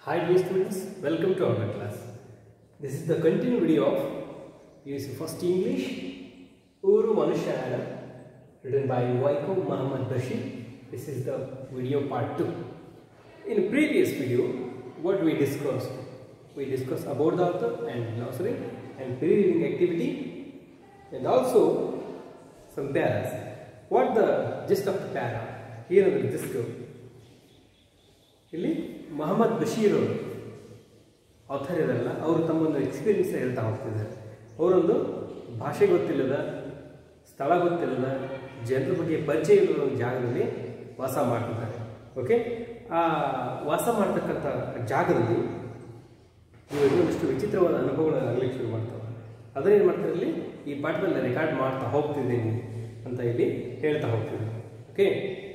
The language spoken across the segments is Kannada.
Hi dear students, welcome to our class. This is the continued video of USC First English Uru Manushayana written by Waiko Muhammad Bashir. This is the video part 2. In previous video, what we discussed? We discussed about the author and glossary and pre-reading activity and also some paras. What the gist of the para? Here the gist go. ಇಲ್ಲಿ ಮೊಹಮ್ಮದ್ ಬಶೀರ್ ಅವರು ಆಥರ್ ಇರಲ್ಲ ಅವರು ತಮ್ಮೊಂದು ಎಕ್ಸ್ಪೀರಿಯನ್ಸ್ ಹೇಳ್ತಾ ಹೋಗ್ತಿದ್ದಾರೆ ಅವರೊಂದು ಭಾಷೆ ಗೊತ್ತಿಲ್ಲದ ಸ್ಥಳ ಗೊತ್ತಿಲ್ಲದ ಜನರ ಬಗ್ಗೆ ಪರಿಚಯ ಇರುವ ಒಂದು ಜಾಗದಲ್ಲಿ ವಾಸ ಮಾಡ್ತಿದ್ದಾರೆ ಓಕೆ ಆ ವಾಸ ಮಾಡ್ತಕ್ಕಂಥ ಜಾಗದಲ್ಲಿ ಇವರು ಒಂದಿಷ್ಟು ವಿಚಿತ್ರವಾದ ಅನುಭವಗಳನ್ನು ಆಗಲಿಕ್ಕೆ ಶುರು ಮಾಡ್ತಾರೆ ಅದನ್ನೇನು ಮಾಡ್ತಾರೆ ಇಲ್ಲಿ ಈ ಪಾಠದಲ್ಲಿ ರೆಕಾರ್ಡ್ ಮಾಡ್ತಾ ಹೋಗ್ತಿದ್ದೀನಿ ಅಂತ ಇಲ್ಲಿ ಹೇಳ್ತಾ ಹೋಗ್ತಿದ್ದಾರೆ okay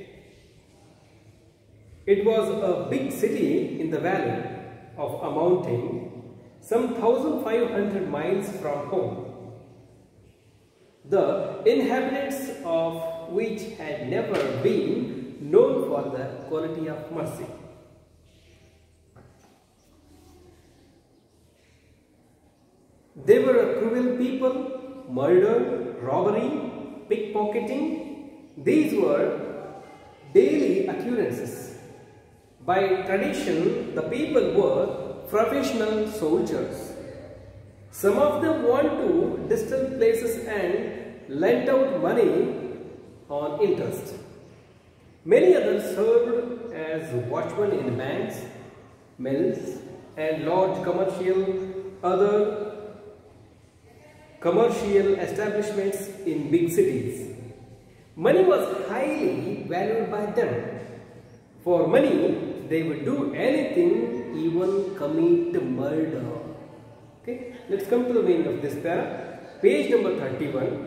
It was a big city in the valley of a mountain, some 1500 miles from home. The inhabitants of which had never been known for the quality of mercy. They were a cruel people, murder, robbery, pickpocketing. These were daily occurrences. By tradition, the people were professional soldiers. Some of them went to distant places and lent out money on interest. Many others served as watchmen in banks, mills, and large commercial other commercial establishments in big cities. Money was highly valued by them. For money, they would do anything, even commit murder. Okay, let's come to the meaning of this para. Page number 31.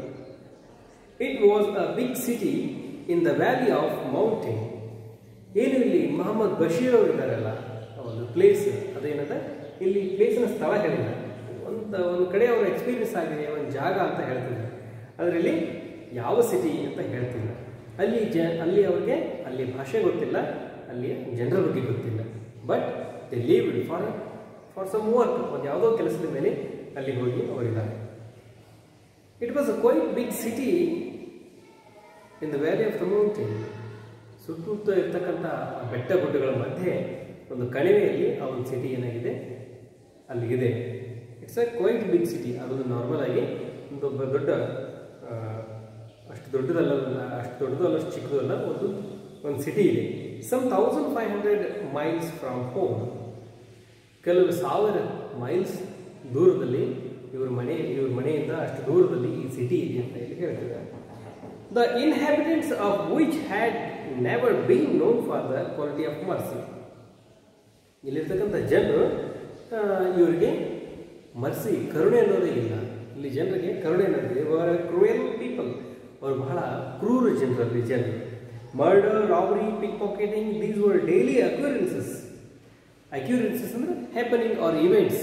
It was a big city in the valley of mountain. ಏನು ಇಲ್ಲಿ ಮೊಹಮ್ಮದ್ ಬಶೀರ್ ಅವರು ಇದ್ದಾರಲ್ಲ ಆ ಒಂದು ಪ್ಲೇಸ್ ಅದೇನದ ಇಲ್ಲಿ ಪ್ಲೇಸಿನ ಸ್ಥಳ ಹೇಳಿಲ್ಲ ಒಂದು ಒಂದು ಕಡೆ ಅವರ ಎಕ್ಸ್ಪೀರಿಯನ್ಸ್ ಆಗಿದೆ ಒಂದು ಜಾಗ ಅಂತ ಹೇಳ್ತಿದ್ದಾರೆ ಅದರಲ್ಲಿ ಯಾವ ಸಿಟಿ ಅಂತ ಹೇಳ್ತಿಲ್ಲ ಅಲ್ಲಿ ಜ ಅಲ್ಲಿ ಅವ್ರಿಗೆ ಅಲ್ಲಿ ಭಾಷೆ ಗೊತ್ತಿಲ್ಲ ಅಲ್ಲಿ ಜನರ ಬಗ್ಗೆ ಗೊತ್ತಿಲ್ಲ but they leave for for some work ಒಂದು ಯಾವುದೋ ಕೆಲಸದ ಮೇಲೆ ಅಲ್ಲಿ ಹೋಗಿ ಅವರಿದ್ದಾರೆ it was a quite big city in the valley of the mountain ಸುತ್ತಮುತ್ತ ಇರ್ತಕ್ಕಂಥ ಬೆಟ್ಟ ಗುಡ್ಡಗಳ ಮಧ್ಯೆ ಒಂದು ಕಣಿವೆಯಲ್ಲಿ ಆ ಒಂದು ಸಿಟಿ ಏನಾಗಿದೆ ಅಲ್ಲಿಗಿದೆ it's a quite big city ಅದು ನಾರ್ಮಲ್ ಆಗಿ ಒಂದು ದೊಡ್ಡ ಅಷ್ಟು ದೊಡ್ಡದಲ್ಲ ಅಷ್ಟು ದೊಡ್ಡದು ಅಲ್ಲ ಅಷ್ಟು ಚಿಕ್ಕದು ಅಲ್ಲ ಒಂದು ಒಂದು ಸಿಟಿ ಇದೆ some thousand five hundred miles from home ಕೆಲವು ಸಾವಿರ ಮೈಲ್ಸ್ ದೂರದಲ್ಲಿ ಇವ್ರ ಮನೆ ಇವ್ರ ಮನೆಯಿಂದ ಅಷ್ಟು ದೂರದಲ್ಲಿ ಈ ಸಿಟಿ ಇದೆ ಅಂತ ಇಲ್ಲಿ ಹೇಳ್ತಿದ್ದಾರೆ the inhabitants of which had never been known for the quality of mercy ಇಲ್ಲಿರ್ತಕ್ಕಂಥ ಜನರು ಇವರಿಗೆ ಮರ್ಸಿ ಕರುಣೆ ಅನ್ನೋದೇ ಇಲ್ಲ ಇಲ್ಲಿ ಜನರಿಗೆ ಕರುಣೆ ಅನ್ನೋದು ಇವರ ಕ್ರೂಯಲ್ ಪೀಪಲ್ ಅವರು ಬಹಳ ಕ್ರೂರ ಜನರಲ್ಲಿ ಜನರು murder robbery pickpocketing these were daily occurrences occurrences ಅಂದ್ರೆ happening are events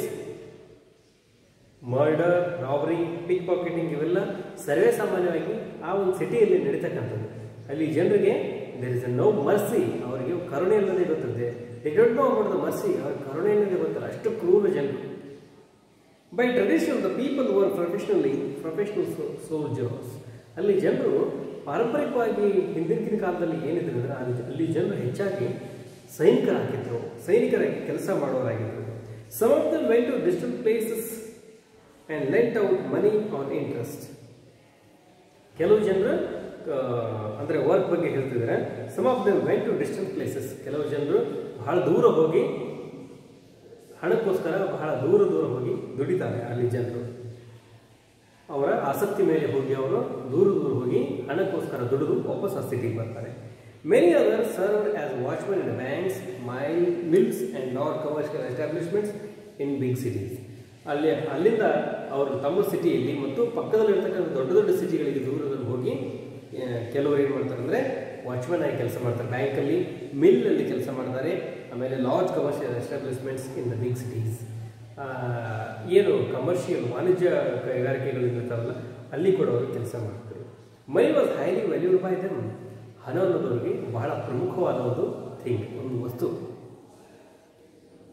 murder robbery pickpocketing ಇವೆಲ್ಲ ಸರ್ವೇ ಸಾಮಾನ್ಯವಾಗಿ ಆ ಒಂದು ಸಿಟಿಯಲ್ಲಿ ನಡೀತಕ್ಕಂಥದ್ದು ಅಲ್ಲಿ ಜನರಿಗೆ there is a no mercy ಅವರಿಗೆ ಕರುಣೆ ಅನ್ನೋದೇ ಗೊತ್ತಿದೆ they don't know about the mercy ಅವ್ರ ಕರುಣೆ ಅನ್ನೋದೇ ಗೊತ್ತಿಲ್ಲ ಅಷ್ಟು ಕ್ರೂರ ಜನರು by tradition the people were professionally professional soldiers ಅಲ್ಲಿ ಜನರು ಪಾರಂಪರಿಕವಾಗಿ ಹಿಂದಿನ ಕಾಲದಲ್ಲಿ ಏನಿದ್ರು ಅಂದರೆ ಅಲ್ಲಿ ಜನರು ಹೆಚ್ಚಾಗಿ ಸೈನಿಕರಾಗಿದ್ದರು ಸೈನಿಕರಾಗಿ ಕೆಲಸ ಮಾಡೋರಾಗಿದ್ದರು some of them went to distant places and lent out money on interest ಕೆಲವು ಜನರು ಅಂದರೆ ವರ್ಕ್ ಬಗ್ಗೆ ಹೇಳ್ತಿದ್ದಾರೆ some of them went to distant places ಕೆಲವು ಜನರು ಬಹಳ ದೂರ ಹೋಗಿ ಹಣಕ್ಕೋಸ್ಕರ ಬಹಳ ದೂರ ದೂರ ಹೋಗಿ ದುಡಿತಾರೆ ಅಲ್ಲಿ ಜನರು ಅವರ ಆಸಕ್ತಿ ಮೇಲೆ ಹೋಗಿ ಅವರು ದೂರ ದೂರ ಹೋಗಿ ಹಣಕ್ಕೋಸ್ಕರ ದುಡಿದು ವಾಪಸ್ ಆ ಸಿಟಿಗೆ ಬರ್ತಾರೆ many other serve as watchman in banks mile mills and not commercial establishments in big cities ಅಲ್ಲಿ ಅಲ್ಲಿಂದ ಅವರು ತಮ್ಮ ಸಿಟಿಯಲ್ಲಿ ಮತ್ತು ಪಕ್ಕದಲ್ಲಿರ್ತಕ್ಕಂಥ ದೊಡ್ಡ ದೊಡ್ಡ ಸಿಟಿಗಳಿಗೆ ದೂರದಲ್ಲಿ ಹೋಗಿ ಕೆಲವರು ಏನು ಮಾಡ್ತಾರೆ ಅಂದರೆ ವಾಚ್ಮನ್ ಆಗಿ ಕೆಲಸ ಮಾಡ್ತಾರೆ ಬ್ಯಾಂಕಲ್ಲಿ ಮಿಲ್ಲಲ್ಲಿ ಕೆಲಸ ಮಾಡ್ತಾರೆ ಆಮೇಲೆ large commercial establishments in the big cities ಏನು ಕಮರ್ಷಿಯಲ್ ವಾಣಿಜ್ಯ ಕೈಗಾರಿಕೆಗಳು ಇರ್ತಾವಲ್ಲ ಅಲ್ಲಿ ಕೂಡ ಅವರು ಕೆಲಸ ಮಾಡ್ತಾರೆ my was highly valued by them ಹಣ ಅನ್ನೋದವ್ರಿಗೆ ಬಹಳ ಪ್ರಮುಖವಾದ ಒಂದು ಥಿಂಗ್ ಒಂದು ವಸ್ತು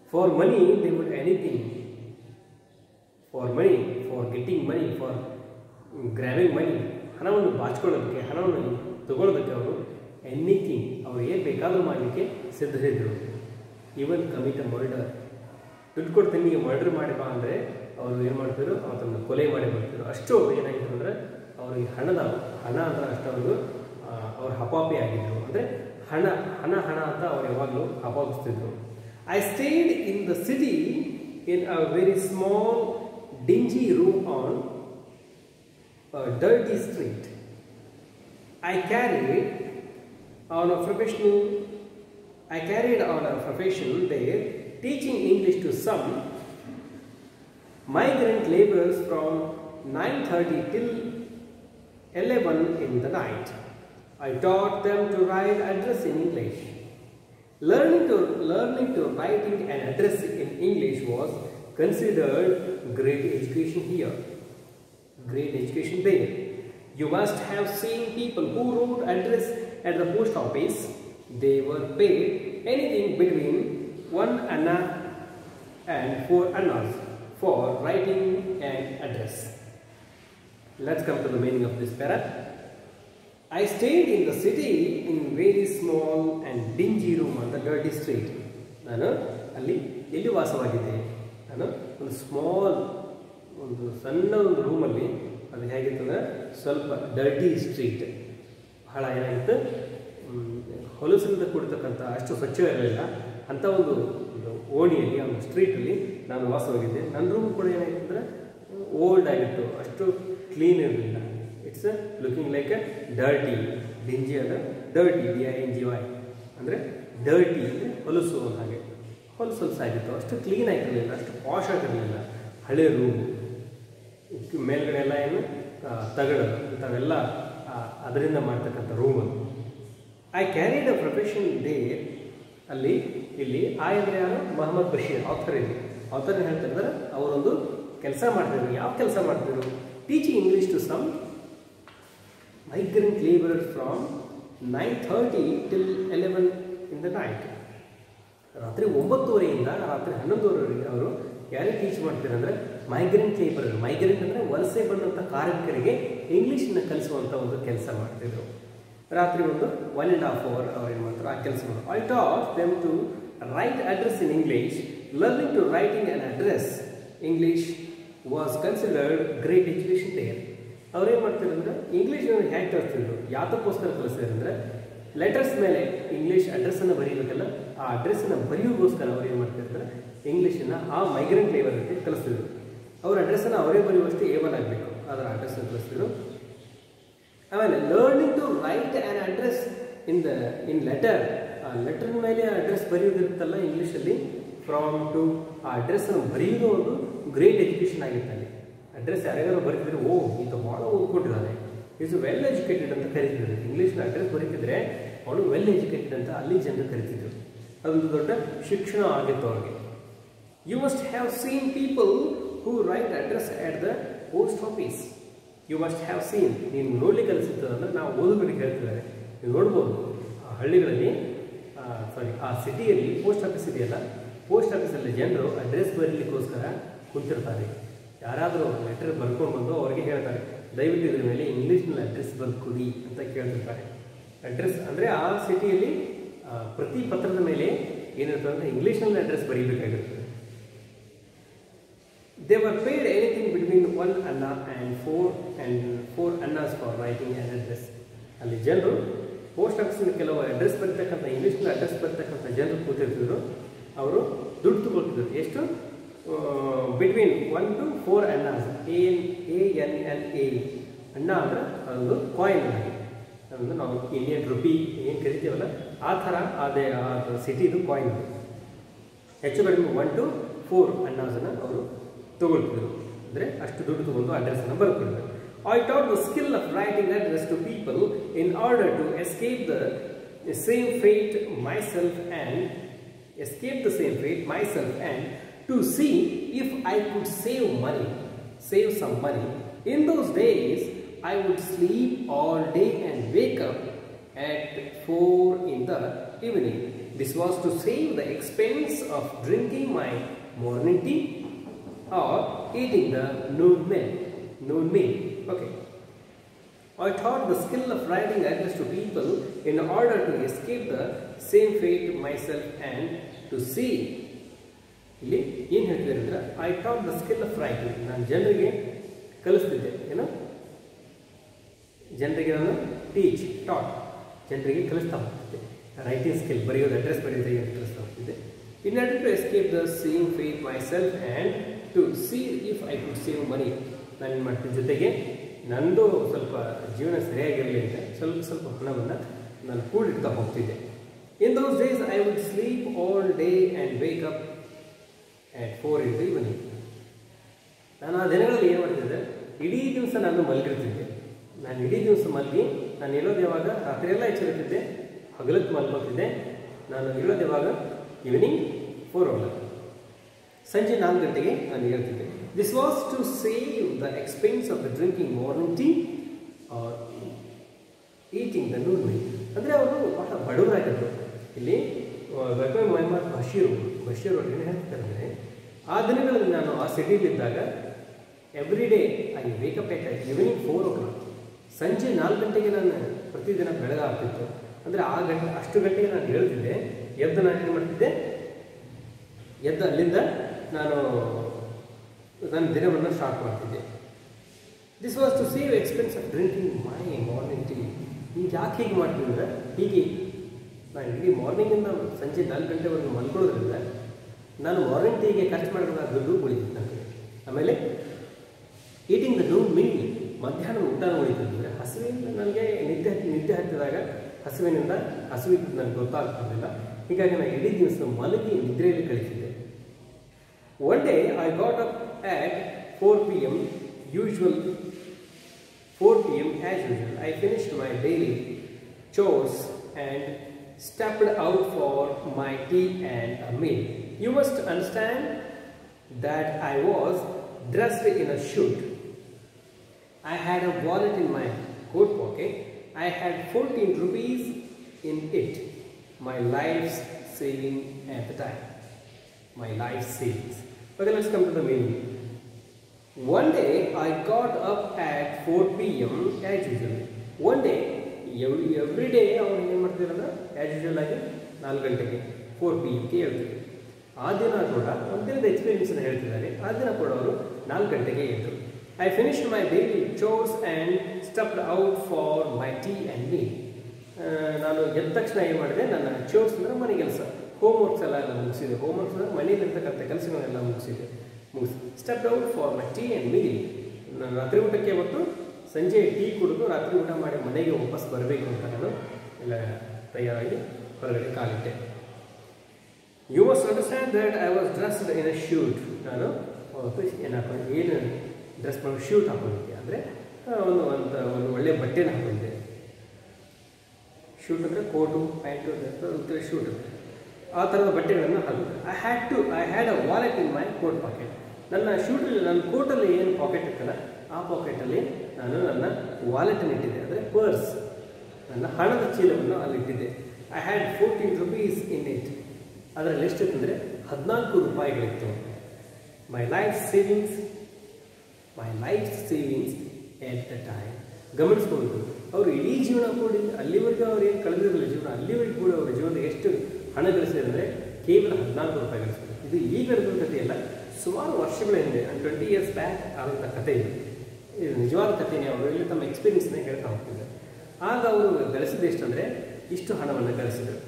for money they would anything for money for getting money for grabbing money ಹಣವನ್ನು ಬಾಚ್ಕೊಳ್ಳೋದಕ್ಕೆ ಹಣವನ್ನು ತಗೊಳ್ಳೋದಕ್ಕೆ ಅವರು ಎನಿಥಿಂಗ್ ಅವ್ರು ಏನು ಬೇಕಾದರೂ ಮಾಡಲಿಕ್ಕೆ ಸಿದ್ಧರಿದ್ದರು ಈವನ್ ಕಮಿಟ್ ಮರ್ಡರ್ ದುಡ್ಡು ಕೊಡ್ತೀನಿ ಈಗ ಮರ್ಡರ್ ಮಾಡಿ ಬಾ ಅಂದರೆ ಅವರು ಏನು ಮಾಡ್ತಿದ್ರು ಅವತ್ತನ್ನು ಕೊಲೆ ಮಾಡಿ ಬರ್ತಿದ್ರು ಅಷ್ಟು ಏನಾಗಿತ್ತು ಅಂದರೆ ಅವ್ರಿಗೆ ಹಣದ ಹಣ ಅಂದ್ರೆ ಅಷ್ಟು ಅವ್ರಿಗೂ ಆ, ಅವ್ರು ಹಪಾಪಿ ಆಗಿದ್ರು ಅಂದರೆ ಹಣ ಹಣ ಹಣ ಅಂತ ಅವ್ರು ಯಾವಾಗಲೂ ಹಪಾಪಿಸ್ತಿದ್ರು I stayed in the city in a very small dingy room on dirty street I carried on a professional, I carried on a profession there, teaching English to some migrant laborers from 9.30 till 11 in the night. I taught them to write address in English. Learning to, learning to writing an address in English was considered great education here great education there. You must have seen people who wrote address at the post office. They were paid anything between one anna and four annas for writing an address. Let's come to the meaning of this para. I stayed in the city in very small and dingy room on the dirty street. ನಾನು ಅಲ್ಲಿ ಎಲ್ಲಿ ವಾಸವಾಗಿದ್ದೆ ನಾನು ಒಂದು ಸ್ಮಾಲ್ ಒಂದು ಸಣ್ಣ ಒಂದು ರೂಮಲ್ಲಿ ಅದು ಹೇಗಿತ್ತು ಅಂದರೆ ಸ್ವಲ್ಪ ಡರ್ಟಿ ಸ್ಟ್ರೀಟ್ ಬಹಳ ಏನಾಗಿತ್ತು ಮ್, ಹೊಲಸಿನಿಂದ ಕೂಡಿರ್ತಕ್ಕಂಥ ಅಷ್ಟು ಸ್ವಚ್ಛ ಇರಲಿಲ್ಲ ಅಂಥ ಒಂದು ಒಂದು ಓಣಿಯಲ್ಲಿ ಆ ಒಂದು ಸ್ಟ್ರೀಟಲ್ಲಿ ನಾನು ವಾಸವಾಗಿದ್ದೆ ನನ್ನ ರೂಮ್ ಕೂಡ ಏನಾಗಿತ್ತು ಅಂದರೆ ಓಲ್ಡ್ ಆಗಿತ್ತು ಅಷ್ಟು ಕ್ಲೀನ್ ಇರಲಿಲ್ಲ it's looking like a dirty dingy ಅಂದರೆ dirty D I N G Y ಅಂದರೆ ಡರ್ಟಿ ಅಂದರೆ ಹೊಲಸು ಅನ್ನೋ ಹಾಗೆ ಹೊಲಸು ಹೊಲಸು ಆಗಿತ್ತು ಅಷ್ಟು ಕ್ಲೀನ್ ಆಗಿರಲಿಲ್ಲ ಅಷ್ಟು ಪಾಶ್ ಆಗಿರಲಿಲ್ಲ ಹಳೆ ರೂಮು ಮೇಲ್ಗಡೆ ಎಲ್ಲ ಏನು ಆ, ತಗಡು ಇಂಥವೆಲ್ಲ ಆ, ಅದರಿಂದ ಮಾಡ್ತಕ್ಕಂಥ ರೂಮ್ ಅದು I carried a profession day ಅಲ್ಲಿ ಇಲ್ಲಿ ಆ ಅಂದರೆ ಯಾರು ಮೊಹಮ್ಮದ್ ಬಶೀರ್ ಆಥರ್ ಇಲ್ಲಿ ಆಥರ್ ಹೇಳ್ತಾ ಇದ್ದಾರೆ ಅವರೊಂದು ಕೆಲಸ ಮಾಡ್ತಿದ್ರು ಯಾವ ಕೆಲಸ ಮಾಡ್ತಿದ್ರು teaching English to some migrant labourers from nine thirty till eleven in the night ರಾತ್ರಿ ಒಂಬತ್ತುವರೆಯಿಂದ ರಾತ್ರಿ ಹನ್ನೊಂದುವರೆವರೆಗೆ ಅವರು ಯಾರಿಗೆ ಟೀಚ್ ಮಾಡ್ತಾರೆ ಅಂದರೆ ಮೈಗ್ರೆಂಟ್ ಲೇಬರ್ ಮೈಗ್ರೆಂಟ್ ಅಂದರೆ ವಲಸೆ ಬಂದಂಥ ಕಾರ್ಮಿಕರಿಗೆ ಇಂಗ್ಲೀಷನ್ನ ಕಲಿಸುವಂಥ ಒಂದು ಕೆಲಸ ಮಾಡ್ತಿದ್ರು ರಾತ್ರಿ ಒಂದು ಒನ್ ಆ್ಯಂಡ್ ಹಾಫ್ ಅವರ್ ಅವ್ರು ಏನು ಮಾಡ್ತಾರೆ ಆ ಕೆಲಸ ಮಾಡೋದು I taught them to write address in English learning to writing an address English was considered great education there ಅವ್ರೇನು ಮಾಡ್ತಾರೆ ಅಂದರೆ ಇಂಗ್ಲೀಷ್ ಹೇಗೆ ಕಲಿಸ್ತಿದ್ರು ಯಾತಕ್ಕೋಸ್ಕರ ಕಲಿಸ್ತಾರೆ ಅಂದರೆ ಲೆಟರ್ಸ್ ಮೇಲೆ ಇಂಗ್ಲೀಷ್ ಅಡ್ರೆಸ್ಸನ್ನು ಬರೀಬೇಕಲ್ಲ ಆ ಅಡ್ರೆಸ್ಸನ್ನು ಬರೆಯೋಗೋಸ್ಕರ ಅವ್ರು ಏನು ಮಾಡ್ತಿರ್ತಾರೆ ಇಂಗ್ಲೀಷನ್ನು ಆ ಮೈಗ್ರೆಂಟ್ ಲೇಬರ್ಗೆ ಕಲಿಸ್ತಿದ್ರು ಅವ್ರ ಅಡ್ರೆಸ್ಸನ್ನು ಅವರೇ ಬರೆಯುವಷ್ಟು ಏಬಲ್ ಆಗಬೇಕು ಅದರ ಅಡ್ರೆಸ್ಸನ್ನು ಕಲಿಸ್ತಿದ್ರು ಆಮೇಲೆ learning to write an address in the in letter ಆ ಲೆಟರ್ ಮೇಲೆ ಅಡ್ರೆಸ್ ಬರೆಯೋದಿರುತ್ತಲ್ಲ ಇಂಗ್ಲೀಷಲ್ಲಿ ಫ್ರಾಮ್ ಟು ಆ ಅಡ್ರೆಸ್ಸನ್ನು ಬರೆಯೋದು ಒಂದು ಗ್ರೇಟ್ ಎಜುಕೇಷನ್ ಆಗಿತ್ತು ಅಲ್ಲಿ ಅಡ್ರೆಸ್ ಯಾರ್ಯಾರು ಬರೀತಿದ್ರೆ ಓ ಈತ ಭಾಳ ಓದ್ಕೊಟ್ಟಿದ್ದಾನೆ ಈಸ್ ವೆಲ್ ಎಜುಕೇಟೆಡ್ ಅಂತ ಕರಿತಿದ್ರು ಇಂಗ್ಲೀಷ್ನ ಅಡ್ರೆಸ್ ಬರೀತಿದ್ರೆ ಅವನು ವೆಲ್ ಎಜುಕೇಟೆಡ್ ಅಂತ ಅಲ್ಲಿ ಜನರು ಕರಿತಿದ್ರು ಅದೊಂದು ದೊಡ್ಡ ಶಿಕ್ಷಣ ಆಗಿತ್ತು ಅವ್ರಿಗೆ you must have seen people who write address at the post office you must have seen ನೀನು ನೋಡ್ಲಿಕ್ಕೆ ಅನಿಸುತ್ತೆ ಅಂದರೆ ನಾವು ಓದುಗರಿಗೆ ಹೇಳ್ತಿದ್ದಾರೆ ನೀವು ನೋಡ್ಬೋದು ಆ ಹಳ್ಳಿಗಳಲ್ಲಿ ಸಾರಿ ಆ ಸಿಟಿಯಲ್ಲಿ ಪೋಸ್ಟ್ ಆಫೀಸ್ ಇದೆಯಲ್ಲ ಪೋಸ್ಟ್ ಆಫೀಸಲ್ಲಿ ಜನರು ಅಡ್ರೆಸ್ ಬರೀಲಿಕ್ಕೋಸ್ಕರ ಕುಂತಿರ್ತಾರೆ ಯಾರಾದರೂ ಲೆಟರ್ ಬರ್ಕೊಂಡು ಬಂದು ಅವರಿಗೆ ಹೇಳ್ತಾರೆ ದಯವಿಟ್ಟು ಇದ್ರ ಮೇಲೆ ಇಂಗ್ಲೀಷ್ನಲ್ಲಿ ಅಡ್ರೆಸ್ ಬಂದು ಕೊಡಿ ಅಂತ ಕೇಳ್ತಿರ್ತಾರೆ ಅಡ್ರೆಸ್ ಅಂದರೆ ಆ ಸಿಟಿಯಲ್ಲಿ ಆ, ಪ್ರತಿ ಪತ್ರದ ಮೇಲೆ ಏನಿರ್ತದೆ ಅಂದರೆ ಇಂಗ್ಲೀಷ್ನಲ್ಲಿ ಅಡ್ರೆಸ್ ಬರೀಬೇಕಾಗಿರ್ತದೆ They were paid anything between one anna and four and four annas for writing an address. ಅಲ್ಲಿ ಜನರು ಪೋಸ್ಟ್ ಆಫೀಸಿನ ಕೆಲವು ಅಡ್ರೆಸ್ ಬರ್ತಕ್ಕಂಥ ಇಂಗ್ಲೀಷ್ನ ಅಡ್ರೆಸ್ ಬರ್ತಕ್ಕಂಥ ಜನರು ಕೂತಿರ್ತಿದ್ರು ಅವರು ದುಡ್ಡು ತಗೊಳ್ತಿದ್ರು ಎಷ್ಟು between one to four annas A N A N L A ಅಣ್ಣ ಅಂದ್ರೆ ಅದೊಂದು ಕಾಯಿನ್ ಆಗಿ ಅದೊಂದು ನಾವು ಇಂಡಿಯನ್ ರುಪಿ ಏನು ಕರಿತೀವಲ್ಲ ಆ ಥರ ಅದೇ ಆ ಸಿಟಿದು ಕಾಯಿನ್ ಹೆಚ್ಚು ಕಡಿಮೆ ಒನ್ ಟು ಫೋರ್ ಅನ್ನಾಸನ್ನು ಅವರು ತಗೊಳ್ತಿದ್ರು ಅಂದರೆ ಅಷ್ಟು ದುಡ್ಡು ತಗೊಂಡು ಅಡ್ರೆಸ್ಸನ್ನು ಬರ್ಕೊಳ್ತಾರೆ I taught the skill of writing address to people in order to escape the same fate myself and escape the same fate myself and to see if I could save money save some money in those days I would sleep all day and wake up at 4 in the evening This was to save the expense of drinking my morning tea or eating the noon meal. Noon meal. Okay. I taught the skill of writing address to people in order to escape the same fate myself and to see. ಇಲ್ಲಿ ಏನು ಹೇಳ್ತಿದ್ದಾರೆ ಅಂದ್ರೆ I taught the skill of writing ನಾನು ಜನರಿಗೆ ಕಲಿಸ್ತಿದ್ದೆ ಏನು ಜನರಿಗೆ ನಾನು ಟೀಚ್ ಟಾಟ್ ಜನರಿಗೆ ಕಲಿಸ್ತಾ ಹೋಗ್ತಿದ್ದೆ ರೈಟಿಂಗ್ ಸ್ಕಿಲ್ ಬರೆಯೋದು ಅಡ್ರೆಸ್ ಬರೆಯೋದು ಹೇಗೆ ಕಲಿಸ್ತಾ ಹೋಗ್ತಿದ್ದೆ in order to escape the same fate myself and to see if I could save money ನಾನು ಏನು ಮಾಡ್ತೀನಿ ಜೊತೆಗೆ ನಂದು ಸ್ವಲ್ಪ ಜೀವನ ಸರಿಯಾಗಿರಲಿ ಅಂತ ಸ್ವಲ್ಪ ಸ್ವಲ್ಪ ಹಣವನ್ನು ನಾನು ಕೂಡಿಡ್ತಾ ಹೋಗ್ತಿದ್ದೆ in those days I would sleep all day and wake up at four into evening ನಾನು ಆ ದಿನಗಳಲ್ಲಿ ಏನು ಮಾಡ್ತಿದ್ದೆ ಇಡೀ ದಿವಸ ನಾನು ಮಲಗಿರ್ತಿದ್ದೆ ನಾನು ಇಡೀ ದಿವಸ ಮಲಗಿ ನಾನು ಇರೋದು ಯಾವಾಗ ರಾತ್ರಿ ಎಲ್ಲ ಎಚ್ಚರಿತಿದ್ದೆ ಹಗಲತ್ತು ಮಲ್ಕೋತಿದ್ದೆ ನಾನು ಇರೋದು ಯಾವಾಗ ಈವ್ನಿಂಗ್ ಫೋರ್ ಓ ಕ್ಲಾಕ್ ಸಂಜೆ ನಾಲ್ಕು ಗಂಟೆಗೆ ನಾನು ಹೇಳ್ತಿದ್ದೆ this was to save the expense of the drinking morning tea or eating the noon meal ಅಂದರೆ ಅವರು ಬಹಳ ಬಡವರಾಗಿದ್ದರು ಇಲ್ಲಿ ವೆಕೈ ಮೊಹಮ್ಮದ್ ಬಶೀರ್ ಬಶೀರ್ ಅವರು ಏನು ಹೇಳ್ತಾರೆ ಅಂದರೆ ಆ ದಿನಗಳಲ್ಲಿ ನಾನು ಆ ಸಿಟಿಲಿದ್ದಾಗ every day I wake up at evening four o'clock ಸಂಜೆ ನಾಲ್ಕು ಗಂಟೆಗೆ ನಾನು ಪ್ರತಿದಿನ ಬೆಳಗಾಗ್ತಿತ್ತು ಅಂದರೆ ಆ ಗಂಟೆ ಅಷ್ಟು ಗಂಟೆಗೆ ನಾನು ಹೇಳ್ತಿದ್ದೆ ಎದ್ದು ನಾನು ಏನು ಮಾಡ್ತಿದ್ದೆ ಎದ್ದು ಅಲ್ಲಿಂದ ನಾನು ನನ್ನ ದಿನವನ್ನು ಸ್ಟಾರ್ಟ್ ಮಾಡ್ತಿದ್ದೆ this was to save expense of drinking my morning tea ಈಗ ಯಾಕೆ ಹೀಗೆ ಮಾಡ್ತೀನಿ ಅಂದರೆ ಹೀಗೆ ನಾನು ಇಡೀ ಮಾರ್ನಿಂಗಿಂದ ಸಂಜೆ ನಾಲ್ಕು ಗಂಟೆವರೆಗೂ ಮಲ್ಕೊಳ್ಳೋದ್ರಿಂದ ನಾನು ಮಾರ್ನಿಂಗ್ ಟೀಗೆ ಖರ್ಚು ಮಾಡಬೇಕಾದ ದುಡ್ಡು ಉಳಿದಿತ್ತು ನನಗೆ ಆಮೇಲೆ ಈಟಿಂಗ್ ದ ನೂನ್ ಮೀಲ್ ಮಧ್ಯಾಹ್ನ ಊಟನ ಉಳಿತಿದ್ದರೆ ಹಸುವಿನಿಂದ ನನಗೆ ನಿದ್ದೆ ನಿದ್ದೆ ಹತ್ತಿದಾಗ ಹಸುವಿನಿಂದ ಹಸುವಿದ್ದು ನನಗೆ ಗೊತ್ತಾಗ್ತಿರಲಿಲ್ಲ ಹೀಗಾಗಿ ನಾನು ಇಡೀ ದಿವಸ ಮಲಗಿ ನಿದ್ರೆಯಲ್ಲಿ ಕಳಿಸಿದ್ದೆ one day I got up at four P M usual 4 p.m. as usual, I finished my daily chores and stepped out for my tea and a meal. You must understand that I was dressed in a suit. I had a wallet in my coat pocket. I had 14 rupees in it. My life's saving at the time. My life savings. Okay, let's come to the meaning. One day I got up at 4 p.m. as usual. One day, every, every day ಅವ್ರು ಏನು ಮಾಡ್ತಿದ್ರು ಅಂದ್ರೆ ಆ್ಯಸ್ ಯೂಶುವಲ್ ಆಗಿ ನಾಲ್ಕು ಗಂಟೆಗೆ ಫೋರ್ ಪಿ ಎಮ್ಗೆ ಹೇಳ್ತಿದ್ರು ಆ ದಿನ ಕೂಡ ಒಂದು ದಿನದ ಎಕ್ಸ್ಪೀರಿಯನ್ಸನ್ನು ಹೇಳ್ತಿದ್ದಾರೆ ಆ ದಿನ ಕೂಡ ಅವರು ನಾಲ್ಕು ಗಂಟೆಗೆ ಎದ್ದು I finished my daily chores and stepped out for my tea and me ನಾನು ಎದ್ದ ತಕ್ಷಣ ಏನು ಮಾಡಿದೆ ನನ್ನ ಚೋರ್ಸ್ ಅಂದರೆ ಮನೆ ಕೆಲಸ ಹೋಮ್ ವರ್ಕ್ಸ್ ಎಲ್ಲ ಎಲ್ಲ ಮುಗಿಸಿದೆ ಹೋಮ್ ವರ್ಕ್ಸ್ ಅಂದರೆ ಮನೇಲಿರ್ತಕ್ಕಂಥ ಕೆಲಸಗಳನ್ನೆಲ್ಲ ಮುಗಿಸಿದೆ ಮುಗಿಸಿ step out for my tea and meal ನಾನು ರಾತ್ರಿ ಊಟಕ್ಕೆ ಹೊತ್ತು ಸಂಜೆ ಟೀ ಕುಡಿದು ರಾತ್ರಿ ಊಟ ಮಾಡಿ ಮನೆಗೆ ವಾಪಸ್ ಬರಬೇಕು ಅಂತ ನಾನು ಎಲ್ಲ ತಯಾರಾಗಿ ಹೊರಗಡೆ ಕಾಲಿಟ್ಟೆ you must understand that I was dressed in a suit ನಾನು ಅವತ್ತು ಏನು ಹಾಕೊಂಡು ಏನು ಡ್ರೆಸ್ ಮಾಡಿ ಶೂಟ್ ಹಾಕೊಂಡಿದ್ದೆ ಅಂದರೆ ಒಂದು ಒಂದು ಒಂದು ಒಳ್ಳೆಯ ಬಟ್ಟೆನ ಹಾಕೊಂಡಿದ್ದೆ ಶೂಟ್ ಅಂದರೆ ಕೋಟು ಪ್ಯಾಂಟು ಉತ್ತರ ಶೂಟ್ ಆ ಥರದ ಬಟ್ಟೆಗಳನ್ನು ಹಾಕಿದ್ದೆ I had to I had a wallet in my coat pocket ನನ್ನ ಶೂಟಲ್ಲಿ ನನ್ನ ಕೋಟಲ್ಲಿ ಏನು ಪಾಕೆಟ್ ಇರ್ತಲ್ಲ ಆ ಪಾಕೆಟಲ್ಲಿ ನಾನು ನನ್ನ ವಾಲೆಟನ್ನು ಇಟ್ಟಿದ್ದೆ ಅಂದರೆ ಪರ್ಸ್ ನನ್ನ ಹಣದ ಚೀಲವನ್ನು ಅಲ್ಲಿ ಇಟ್ಟಿದ್ದೆ I had fourteen rupees in it ಅದರಲ್ಲಿ ಎಷ್ಟಿತ್ತು ಅಂದರೆ ಹದಿನಾಲ್ಕು ರೂಪಾಯಿಗಳಿತ್ತು my life savings my life savings at the time ಗಮನಿಸ್ಬೋದು ಅವರು ಇಡೀ ಜೀವನ ಕೂಡ ಅಲ್ಲಿವರೆಗೂ ಅವ್ರು ಏನು ಕಳೆದಿರಲಿಲ್ಲ ಜೀವನ ಅಲ್ಲಿವರೆಗೂ ಕೂಡ ಅವರ ಜೀವನದ ಎಷ್ಟು ಹಣ ಗಳಿಸಿದ್ರೆ ಕೇವಲ ಹದಿನಾಲ್ಕು ರೂಪಾಯಿ ಗಳಿಸಿದ್ರು ಇದು ಈಗ ನಡೆದ ಕಥೆಯಲ್ಲ ಸುಮಾರು ವರ್ಷಗಳ ಹಿಂದೆ ಟ್ವೆಂಟಿ ಇಯರ್ಸ್ ಬ್ಯಾಕ್ ಆದಂಥ ಕಥೆ ಇದು ಇದು ನಿಜವಾದ ಕಥೆನೇ ಅವರು ಇಲ್ಲಿ ತಮ್ಮ ಎಕ್ಸ್ಪೀರಿಯನ್ಸ್ನ ಹೇಳ್ತಾ ಹೋಗ್ತಿದ್ದಾರೆ ಆಗ ಅವರು ಗಳಿಸಿದ ಎಷ್ಟಂದರೆ ಇಷ್ಟು ಹಣವನ್ನು ಗಳಿಸಿದರು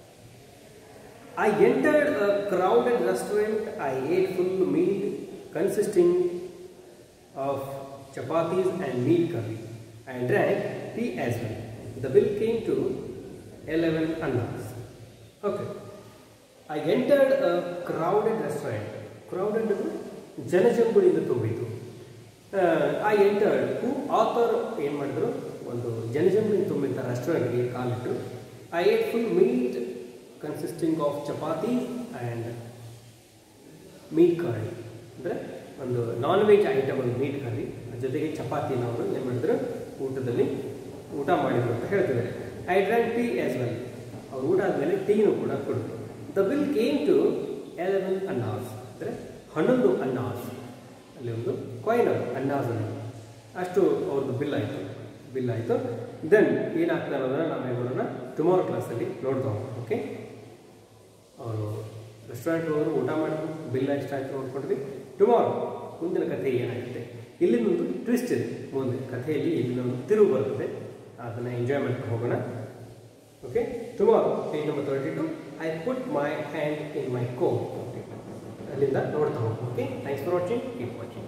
I entered a crowded restaurant. I ate full meal consisting of chapatis and meat curry. I drank tea as well. The bill came to 11 annas. Okay. I entered a crowded restaurant. Crowded ಜನಜಂಗುಳಿಯಿಂದ ತುಂಬಿತು ಐ ಎಂಟರ್ಡ್ ಹೂ ಆಥರ್ ಏನು ಮಾಡಿದ್ರು ಒಂದು ಜನಜಂಗುಳಿ ತುಂಬಿದ್ದ ರೆಸ್ಟೋರೆಂಟ್ಗೆ ಕಾಲಿಟ್ಟು I ate full meat consisting of chapati and meat curry ಅಂದರೆ ಒಂದು ನಾನ್ ವೆಜ್ ಐಟಮ್ ಒಂದು ಮೀಟ್ ಕರಿ ಜೊತೆಗೆ ಚಪಾತಿನ ಅವರು ಏನು ಮಾಡಿದ್ರು ಊಟದಲ್ಲಿ ಊಟ ಮಾಡಿದ್ರು ಅಂತ ಹೇಳ್ತಿದ್ದಾರೆ I drank tea as well ಅವ್ರು ಊಟ ಆದಮೇಲೆ ಟೀನು ಕೂಡ ಕೊಡ್ತು the bill came to eleven annas ಅಂದರೆ ಹನ್ನೊಂದು ಅನ್ನಾಸ್ ಅಲ್ಲಿ ಒಂದು ಕಾಯಿನ್ ಅನ್ನಾಸ್ ಅಲ್ಲಿ ಅಷ್ಟು ಅವ್ರದ್ದು ಬಿಲ್ ಆಯಿತು ಬಿಲ್ ಆಯಿತು ದೆನ್ ಏನಾಗ್ತಾ ಅನ್ನೋದನ್ನ ನಾವು ಹೇಳೋಣ ಟುಮಾರೋ ಕ್ಲಾಸಲ್ಲಿ ನೋಡ್ತಾ ಹೋಗೋಣ ಓಕೆ ಅವರು ರೆಸ್ಟೋರೆಂಟ್ ಹೋದ್ರು ಊಟ ಮಾಡಿದ್ರು ಬಿಲ್ ಎಷ್ಟಾಯ್ತು ನೋಡ್ಕೊಂಡ್ವಿ ಟುಮಾರೋ ಮುಂದಿನ ಕಥೆ ಏನಾಗುತ್ತೆ ಇಲ್ಲಿಂದೊಂದು ಟ್ವಿಸ್ಟ್ ಇದೆ ಮುಂದೆ ಕಥೆಯಲ್ಲಿ ಇಲ್ಲಿಂದ ಒಂದು ತಿರುವು ಬರ್ತದೆ ಅದನ್ನು ಎಂಜಾಯ್ ಮಾಡ್ಕೊಂಡು ಹೋಗೋಣ okay tomorrow page number thirty two I put my hand in my coat ಅಲ್ಲಿಂದ ನೋಡ್ತಾ ಹೋಗೋಣ okay thanks for watching keep watching